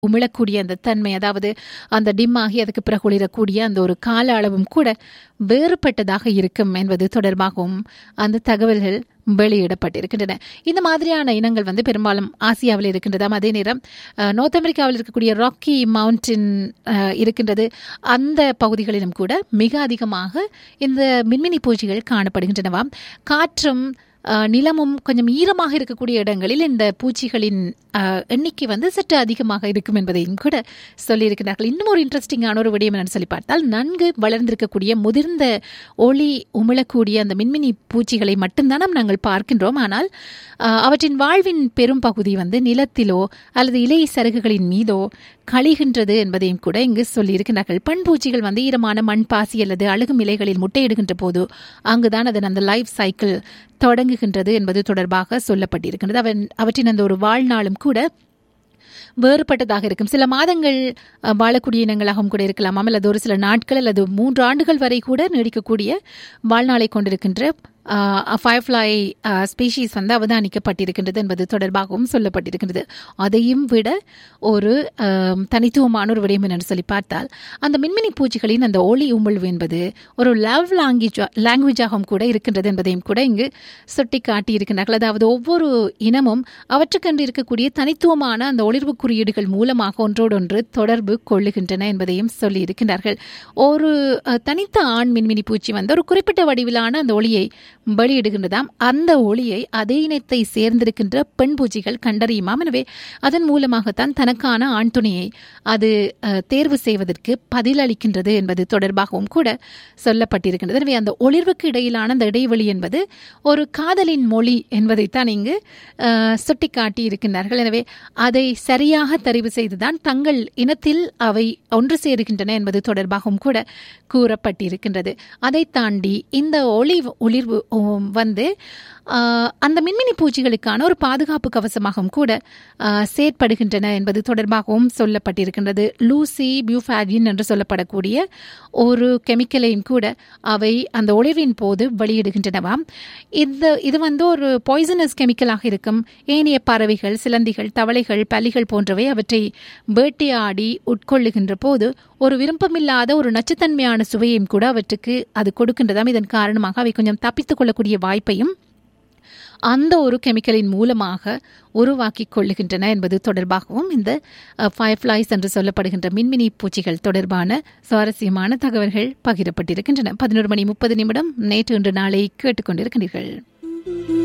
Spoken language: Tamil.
உமிழக்கூடிய அந்த தன்மை அதாவது அந்த டிம் ஆகி அதுக்கு பிறகு ஒளிரக்கூடிய அந்த ஒரு கால அளவும் கூட வேறுபட்டதாக இருக்கும் என்பது தொடர்பாகவும் அந்த தகவல்கள் வெளியிடப்பட்டிருக்கின்றன இந்த மாதிரியான இனங்கள் வந்து பெரும்பாலும் ஆசியாவில் இருக்கின்றதாம் அதே நேரம் அஹ், நார்த் அமெரிக்காவில் இருக்கக்கூடிய ராக்கி மவுண்டன் அஹ், இருக்கின்றது அந்த பகுதிகளிலும் கூட மிக அதிகமாக இந்த மின்மினி பூச்சிகள் காணப்படுகின்றனவாம் காற்றும் அஹ், நிலமும் கொஞ்சம் ஈரமாக இருக்கக்கூடிய இடங்களில் இந்த பூச்சிகளின் அஹ், எண்ணிக்கை வந்து சற்று அதிகமாக இருக்கும் என்பதையும் கூட சொல்லியிருக்கிறார்கள் இன்னும் ஒரு இன்ட்ரெஸ்டிங்கான ஒரு விடயம் என்னன்னு சொல்லி பார்த்தால் நன்கு வளர்ந்திருக்கக்கூடிய முதிர்ந்த ஒளி உமிழக்கூடிய அந்த மின்மினி பூச்சிகளை மட்டும்தான் நாம் நாங்கள் பார்க்கின்றோம் ஆனால் அஹ், அவற்றின் வாழ்வின் பெரும் பகுதி வந்து நிலத்திலோ அல்லது இலை சருகுகளின் மீதோ கழிகின்றது என்பதையும் கூட இங்கு சொல்லியிருக்கிறார்கள் பெண் பூச்சிகள் வந்து ஈரமான மண் பாசி அல்லது அழுகும் இலைகளில் முட்டையிடுகின்ற போது அங்குதான் அதன் அந்த லைஃப் சைக்கிள் தொடங்குகின்றது என்பது தொடர்பாக சொல்லப்பட்டிருக்கின்றது அவன் அவற்றின் அந்த ஒரு வாழ்நாளும் கூட வேறுபட்டதாக இருக்கும் சில மாதங்கள் அஹ், வாழக்கூடிய இனங்களாகவும் கூட இருக்கலாம் அல்லது ஒரு சில நாட்கள் அல்லது மூன்று ஆண்டுகள் வரை கூட நீடிக்கக்கூடிய வாழ்நாளை கொண்டிருக்கின்ற ஃபயர்ஃப்ளை ஸ்பீஷீஸ் வந்து அவதானிக்கப்பட்டிருக்கின்றது என்பது தொடர்பாகவும் சொல்லப்பட்டிருக்கின்றது அதையும் விட ஒரு அஹ், தனித்துவமான ஒரு விடயம் என்று சொல்லி பார்த்தால் அந்த மின்மினி பூச்சிகளின் அந்த ஒளி உமிழ்வு என்பது ஒரு லவ் லாங்குவேஜ் லாங்குவேஜாகவும் கூட இருக்கின்றது என்பதையும் கூட இங்கு சுட்டி காட்டியிருக்கிறார்கள் அதாவது ஒவ்வொரு இனமும் அவற்றுக்கென்று இருக்கக்கூடிய தனித்துவமான அந்த ஒளிர்வு குறியீடுகள் மூலமாக ஒன்றோடொன்று தொடர்பு கொள்ளுகின்றன என்பதையும் சொல்லியிருக்கிறார்கள் ஒரு அஹ், தனித்த ஆண் மின்மினி பூச்சி வந்து ஒரு குறிப்பிட்ட வடிவிலான அந்த ஒளியை வெளியிடுகின்றதாம் அந்த ஒளியை அதே இனத்தை சேர்ந்திருக்கின்ற பெண் பூச்சிகள் கண்டறியுமாம் எனவே அதன் மூலமாகத்தான் தனக்கான ஆண் துணையை அது அஹ், தேர்வு செய்வதற்கு பதிலளிக்கின்றது என்பது தொடர்பாகவும் கூட சொல்லப்பட்டிருக்கின்றது எனவே அந்த ஒளிர்வுக்கு இடையிலான அந்த இடைவெளி என்பது ஒரு காதலின் மொழி என்பதைத்தான் இங்கு அஹ், சுட்டிக்காட்டி இருக்கின்றார்கள் எனவே அதை சரியாக தெரிவு செய்துதான் தங்கள் இனத்தில் அவை ஒன்று சேருகின்றன என்பது தொடர்பாகவும் கூட கூறப்பட்டிருக்கின்றது அதை தாண்டி இந்த ஒளி ஒளிர்வு உம், வந்து ஆஹ், அந்த மின்மினி பூச்சிகளுக்கான ஒரு பாதுகாப்பு கவசமாகவும் கூட ஆஹ், செயற்படுகின்றன என்பது தொடர்பாகவும் சொல்லப்பட்டிருக்கின்றது லூசி பியூஃபாஜின் என்று சொல்லப்படக்கூடிய ஒரு கெமிக்கலையும் கூட அவை அந்த ஒளிர்வின் போது வெளியிடுகின்றனவாம் இந்த இது வந்து ஒரு பாய்சனஸ் கெமிக்கலாக இருக்கும் ஏனைய பறவைகள் சிலந்திகள் தவளைகள் பல்லிகள் போன்றவை அவற்றை வேட்டையாடி உட்கொள்ளுகின்ற போது ஒரு விருப்பமில்லாத ஒரு நச்சுத்தன்மையான சுவையையும் கூட அவற்றுக்கு அது கொடுக்கின்றதாம் இதன் காரணமாக அவை கொஞ்சம் தப்பித்துக் கொள்ளக்கூடிய வாய்ப்பையும் அந்த ஒரு கெமிக்கலின் மூலமாக உருவாக்கி கொள்ளுகின்றன என்பது தொடர்பாகவும் இந்த ஃபயர்ஃப்ளைஸ் என்று சொல்லப்படுகின்ற மின்மினி பூச்சிகள் தொடர்பான சுவாரஸ்யமான தகவல்கள் பகிரப்பட்டிருக்கின்றன பதினோரு மணி முப்பது நிமிடம் நேற்று இன்று நாளை கேட்டுக்கொண்டிருக்கிறீர்கள்